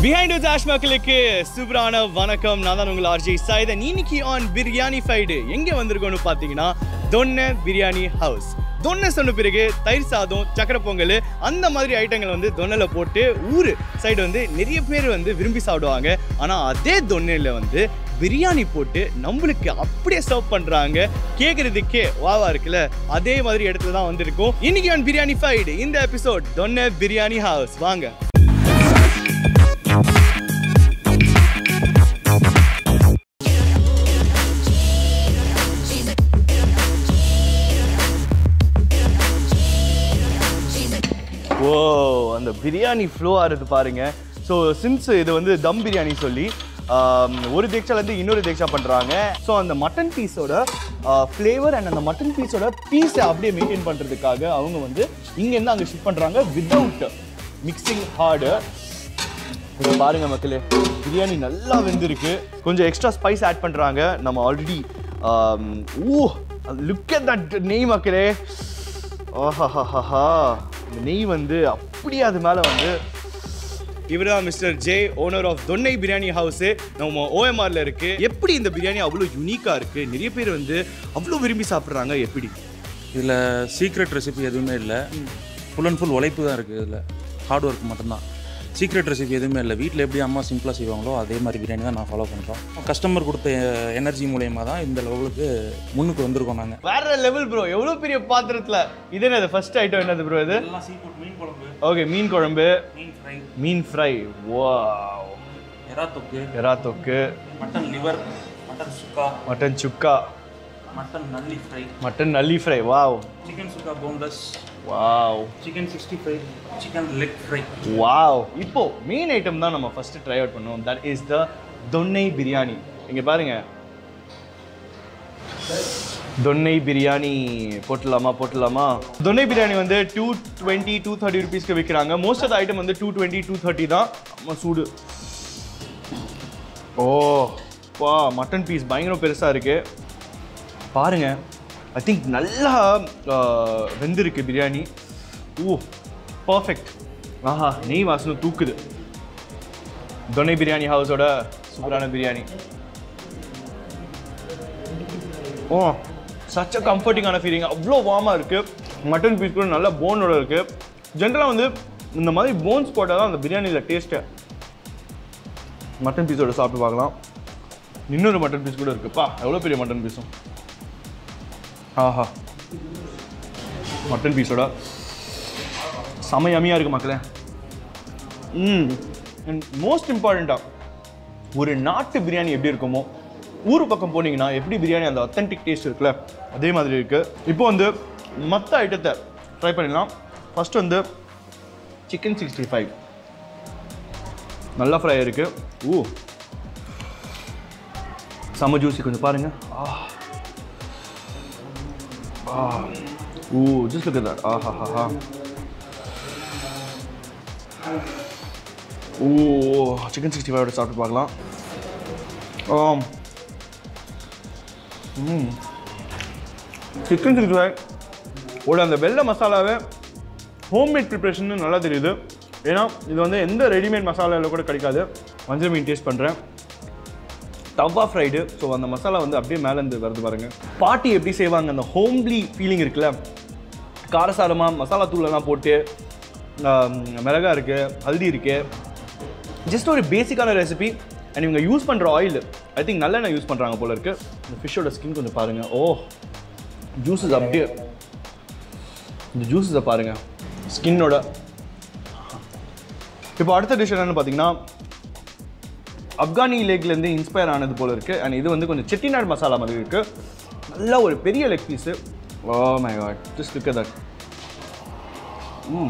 Behind with ash மக்களுக்கு சூப்பரான வணக்கம் நான் தான் உங்கள் ஆர்ஜி சாயுதன் இன்னைக்கு ஆன் பிரியாணி ஃபைடு எங்கே வந்திருக்கோம்னு பார்த்தீங்கன்னா தொன்ன பிரியாணி ஹவுஸ் தொன்னை சொன்ன பிறகு தயிர் சாதம் சக்கரை பொங்கல் அந்த மாதிரி ஐட்டங்கள் வந்து தொன்னையில் போட்டு ஊர் சைடு வந்து நிறைய பேர் வந்து விரும்பி சாப்பிடுவாங்க ஆனால் அதே தொன்னையில் வந்து பிரியாணி போட்டு நம்மளுக்கு அப்படியே சர்வ் பண்றாங்க கேட்கறதுக்கே வாவா இருக்குல்ல அதே மாதிரி இடத்துல தான் வந்திருக்கோம் இன்னைக்கு ஆன் பிரியாணி ஃபைடு இந்த எபிசோட் தொன்னை பிரியாணி ஹவுஸ் வாங்க ஓ அந்த பிரியாணி ஃப்ளோ ஆகிறது பாருங்க ஸோ சின்ஸ் இது வந்து தம் பிரியாணி சொல்லி ஆம், ஒரு தேக்ஷாலேருந்து இன்னொரு தேக்ஷா பண்ணுறாங்க ஸோ அந்த மட்டன் பீஸோட ஃப்ளேவர் அண்ட் அந்த மட்டன் பீஸோட பீஸை அப்படியே மெயின்டைன் பண்ணுறதுக்காக அவங்க வந்து இங்கேருந்து அங்கே ஷிஃப்ட் பண்ணுறாங்க வித்தவுட் மிக்சிங் ஹார்டு இங்க பாருங்க மக்களே பிரியாணி நல்லா வெந்திருக்கு கொஞ்சம் எக்ஸ்ட்ரா ஸ்பைஸ் ஆட் பண்றாங்க நம்ம ஆல்ரெடி ஊ லுக் அட் தட் நெய் மக்களே ஆஹாஹாஹா இந்த நெய் வந்து அப்படியே அது மேலே வந்து இவர் தான் mister J owner of Thonnai biryani house நம்ம ஓஎம்ஆரில் இருக்கு எப்படி இந்த பிரியாணி அவ்வளோ யூனிக்காக இருக்கு நிறைய பேர் வந்து அவ்வளோ விரும்பி சாப்பிட்றாங்க எப்படி இதில் சீக்ரெட் ரெசிபி எதுவுமே இல்லை ஃபுல் அண்ட் ஃபுல் உழைப்பு தான் இருக்குது இதில் ஹார்ட் ஒர்க் மட்டும்தான் சீக்ரெட் ரெசிபி எதுவுமே இல்லை வீட்டில் எப்படி அம்மா சிம்பிளாக செய்வாங்களோ அதே மாதிரி பிரியாணி தான் நான் ஃபாலோ பண்ணுறோம் கஸ்டமர் கொடுத்த எனர்ஜி மூலயமா தான் இந்த லெவலுக்கு முன்னுக்கு வந்திருக்கோம் நாங்கள் வேற லெவல் ப்ரோ எவ்வளோ பெரிய பாத்திரத்தில் இது என்னது ஃபர்ஸ்ட் ஐட்டம் என்னது ப்ரோ இது எல்லாம் சீ ஃபுட் மீன் குழம்பு ஓகே மீன் குழம்பு மீன் ஃப்ரை மீன் ஃப்ரை வாவ் எறா தொக்கு எறா தொக்கு மட்டன் லிவர் மட்டன் சுக்கா மட்டன் சுக்கா மட்டன் நல்லி ஃப்ரை மட்டன் நல்லி ஃப்ரை வாவ் சிக்கன் சுக்கா boneless wow chicken sixty five chicken leg fry wow இப்போ மெயின் ஐட்டம் தான் நம்ம ஃபர்ஸ்ட் ட்ரை அவுட் பண்ணுவோம் that is the Thonnai biryani இங்க பாருங்க தொன்னை பிரியாணி போட்டுடலாமா போட்டுடலாமா தொன்னை பிரியாணி வந்து டூ டுவெண்ட்டி டூ தேர்ட்டி ருபீஸ்க்கு விற்கிறாங்க மோஸ்ட் ஆஃப் த ஐட்டம் வந்து டூ டுவெண்ட்டி டூ தேர்ட்டி தான் நம்ம சூடு ஓ பா மட்டன் பீஸ் பயங்கரம் பெருசாக இருக்கு பாருங்க ஐ திங்க் நல்லா ஆஹ், வெந்திருக்கு பிரியாணி ஓ பர்ஃபெக்ட் ஆஹா நெய் வாசனை தூக்குது தொன்னை பிரியாணி ஹவுஸோட சூப்பரான பிரியாணி ஓ சச்ச கம்ஃபர்டிங்கான ஃபீலிங் அவ்வளோ வார்மாக இருக்குது மட்டன் பீஸ் கூட நல்ல போனோட இருக்குது ஜென்ரலாக வந்து இந்த மாதிரி போன்ஸ் போட்டால் தான் அந்த பிரியாணியில் டேஸ்ட்டு மட்டன் பீஸோட சாப்பிட்டு பார்க்கலாம் இன்னொரு மட்டன் பீஸ் கூட இருக்குப்பா எவ்வளோ பெரிய மட்டன் பீஸும் ஆஹா மட்டன் பீஸோட செம யம்மியாக இருக்கு மக்களே ம் மோஸ்ட் இம்பார்ட்டண்ட்டாக ஒரு நாட்டு பிரியாணி எப்படி இருக்குமோ ஊர் பக்கம் போனீங்கன்னா எப்படி பிரியாணி அந்த அத்தன்டிக் டேஸ்ட் இருக்குல்ல அதே மாதிரி இருக்குது இப்போ வந்து மற்ற ஐட்டத்தை ட்ரை பண்ணிடலாம் ஃபர்ஸ்ட் வந்து சிக்கன் சிக்ஸ்டி ஃபைவ் நல்லா ஃப்ரை இருக்குது ஊ செம்ம ஜூசி கொஞ்சம் பாருங்க ஆ ஆ ஊ ஜஸ்ட் லுக் தட் ஆஹா ஹா ஹா ஓ சிக்கன் சிக்ஸ்டி ஃபைவோட சாப்பிட்டு பார்க்கலாம் ஆம் ம் சிக்கன் சிக்ஸ்டி ஃபைவ் ஓட அந்த வெள்ளை மசாலாவே ஹோம்மேட் ப்ரிப்ரேஷன் நல்லா தெரியுது ஏன்னா இது வந்து எந்த ரெடிமேட் மசாலாவில் கூட கிடைக்காது மஞ்சள் மீன் டேஸ்ட் பண்ணுறேன் தவா ஃப்ரைடு ஸோ அந்த மசாலா வந்து அப்படியே மேலேருந்து வருது பாருங்க பாட்டி எப்படி செய்வாங்க அந்த ஹோம்லி ஃபீலிங் இருக்குல்ல காரசாரமாக மசாலா தூளெல்லாம் போட்டு ஆம், மிளகா இருக்குது ஹல்தி இருக்குது ஜஸ்ட் ஒரு பேசிக்கான ரெசிபி அண்ட் இவங்க யூஸ் பண்ணுற ஆயில் ஐ திங்க் நல்லெண்ணெய் யூஸ் பண்ணுறாங்க போல இருக்கு இந்த ஃபிஷ்ஷோட ஸ்கின் கொஞ்சம் பாருங்கள் ஓ ஜூஸஸ் அப்படியே இந்த ஜூஸஸை பாருங்கள் ஸ்கின்னோட இப்போ அடுத்த டிஷ் என்னன்னு பார்த்தீங்கன்னா ஆப்கானி லேக்லேருந்து இன்ஸ்பயர் ஆனது போல இருக்குது அண்ட் இது வந்து கொஞ்சம் செட்டிநாடு மசாலா மாதிரி இருக்குது நல்லா ஒரு பெரிய leg piece oh my god just look that ம்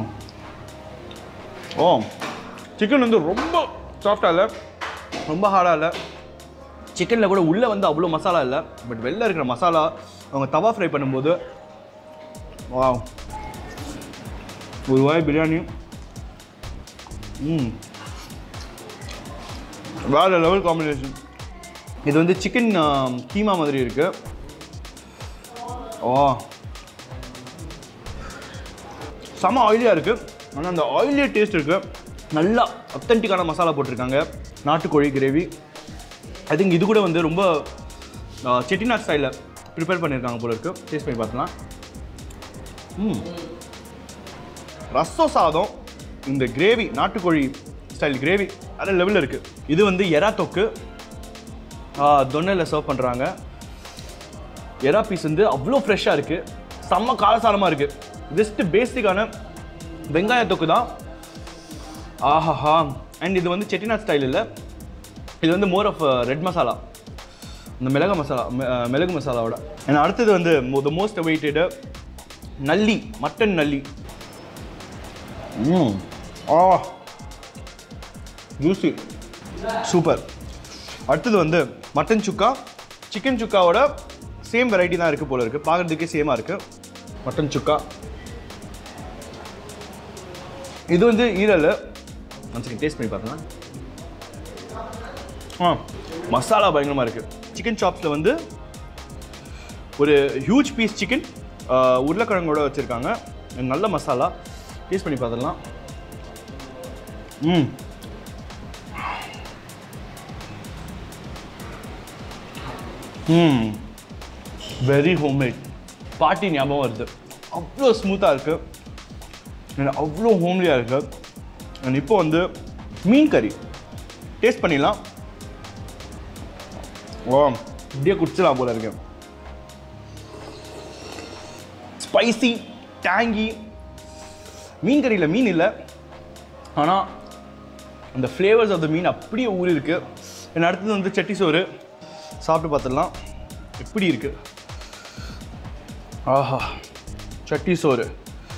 ஓ சிக்கன் வந்து ரொம்ப சாஃப்டாக இல்லை ரொம்ப ஹார்டாக இல்லை சிக்கனில் கூட உள்ளே வந்து அவ்வளோ மசாலா இல்லை பட் வெளில இருக்கிற மசாலா அவங்க தவா ஃப்ரை பண்ணும்போது வா ஒரு வாய் பிரியாணி ம் வேறு லெவல் காம்பினேஷன் இது வந்து சிக்கன் கீமா மாதிரி இருக்கு ஓ செம ஆயிலியாக இருக்குது ஆனால் அந்த ஆயிலியே டேஸ்ட் இருக்குது நல்லா அத்தன்டிக்கான மசாலா போட்டிருக்காங்க நாட்டுக்கோழி கிரேவி ஐ திங்க் இது கூட வந்து ரொம்ப ஆ, செட்டிநாட் ஸ்டைலில் ப்ரிப்பேர் பண்ணியிருக்காங்க போல இருக்கு டேஸ்ட் பண்ணி பார்த்தலாம் ம் ரசம் சாதம் இந்த கிரேவி நாட்டுக்கோழி ஸ்டைல் கிரேவி வேறு லெவலில் இருக்குது இது வந்து எறா தொக்கு தொன்னையில் சர்வ் பண்ணுறாங்க எறா பீஸ் வந்து அவ்வளோ ஃப்ரெஷ்ஷாக இருக்குது செம்ம காலசாரமாக இருக்குது ஜஸ்ட் பேசிக்கான வெங்காய தொக்கு தான் ஆஹாஹா அண்ட் இது வந்து செட்டிநாட் ஸ்டைல் இல்லை இது வந்து மோர் ஆஃப் ரெட் மசாலா இந்த மிளகு மசாலா மி- அஹ் மிளகு மசாலாவோட அண்ட் அடுத்தது வந்து த மோஸ்ட் வெயிட்டடு நல்லி மட்டன் நல்லி ம் ஆ ஜூசி சூப்பர் அடுத்தது வந்து மட்டன் சுக்கா சிக்கன் சுக்காவோட சேம் வெரைட்டி தான் இருக்குது போல இருக்குது பார்க்குறதுக்கே சேமாக இருக்குது மட்டன் சுக்கா இது வந்து ஈரல் ஒன் செகண்ட் டேஸ்ட் பண்ணி பார்த்தோன்னா ஆ மசாலா பயங்கரமாக இருக்குது சிக்கன் சாப்ஸில் வந்து ஒரு ஹியூஜ் பீஸ் சிக்கன் உருளைக்கிழங்கோட வச்சுருக்காங்க நல்ல மசாலா டேஸ்ட் பண்ணி பார்த்துடலாம் ம் ம் வெரி ஹோம்மேட் பாட்டி ஞாபகம் வருது அவ்வளோ ஸ்மூத்தாக இருக்குது எனக்கு அவ்வளோ ஹோம்லியாக இருக்கு அண்ட் இப்போ வந்து மீன் கறி டேஸ்ட் பண்ணிடலாம் ஓ இப்படியே குடிச்சலாம் போல இருக்கு ஸ்பைசி டேங்கி மீன் கறியில் மீன் இல்லை ஆனால் அந்த ஃப்ளேவர்ஸ் ஆஃப் த மீன் அப்படியே ஊறி இருக்கு என் அடுத்தது வந்து சட்டி சோறு சாப்பிட்டு பார்த்துடலாம் எப்படி இருக்கு ஆஹா சட்டி சோறு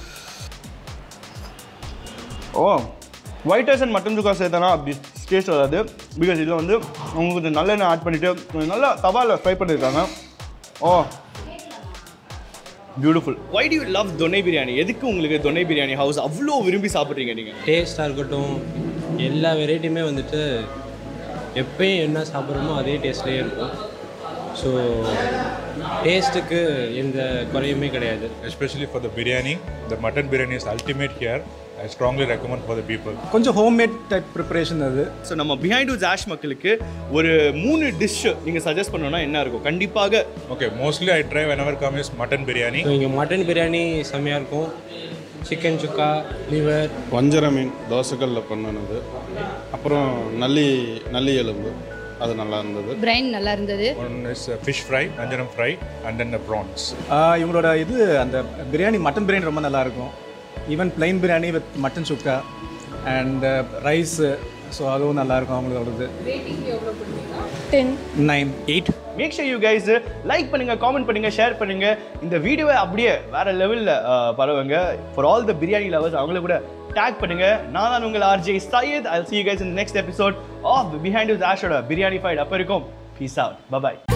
oh white rice and mutton சுக்கா சேர்த்தனா அப்படி டேஸ்ட் வராது பிகாஸ் இதில் வந்து அவங்க கொஞ்சம் நல்லெண்ணெய் ஆட் பண்ணிவிட்டு கொஞ்சம் நல்லா தவாவில் ஃப்ரை பண்ணியிருக்காங்க oh beautiful why do you love Thonnai biryani எதுக்கு உங்களுக்கு தொன்னை பிரியாணி ஹவுஸ் அவ்வளோ விரும்பி சாப்பிட்றீங்க நீங்கள் டேஸ்ட்டாக இருக்கட்டும் எல்லா வெரைட்டியுமே வந்துட்டு எப்பயும் என்ன சாப்பிட்றோமோ அதே டேஸ்ட்லேயே இருக்கும் ஸோ டேஸ்ட்டுக்கு எந்த குறையுமே கிடையாது especially for the biryani. The mutton biryani is ultimate here. I strongly recommend for the people. கொஞ்சம் ஹோம்மேட் டைப் ப்ரிப்பரேஷன் அது ஸோ நம்ம பிஹைண்ட் டு ஆஷ் மக்களுக்கு ஒரு மூணு டிஷ் நீங்கள் சஜஸ்ட் பண்ணணும்னா என்ன இருக்கும் கண்டிப்பாக Okay, mostly I try whenever come is mutton biryani. So இங்கே மட்டன் பிரியாணி செம்மையாக இருக்கும் சிக்கன் சுக்கா லிவர் வஞ்சர மீன் தோசைக்கல்லில் பண்ணினது அப்புறம் நல்லி நல்லி எலும்பு அது நல்லா இருந்தது பிரைன் நல்லா இருந்தது One is uh, fish fry, Nanjanam fry, and then the prawns. இவங்களோட இது அந்த பிரியாணி மட்டன் பிரியாணி ரொம்ப நல்லா இருக்கும் even plain biryani with mutton சுக்கா அண்ட் ரைஸு ஸோ அதுவும் நல்லா இருக்கும் அவங்களோடது ten nine eight make sure you guys like பண்ணுங்க காமெண்ட் பண்ணுங்க ஷேர் பண்ணுங்க இந்த வீடியோவை அப்படியே வேற லெவலில் பரவுங்க for all the biryani lovers அவங்கள கூட டேக் பண்ணுங்க நான் தான் உங்கள் RJ Syed I see you guys in the next episode of behind with ஆஷோட பிரியாணி ஃபைட் அப்போ இருக்கும் பீஸ் அவுட் பபாய்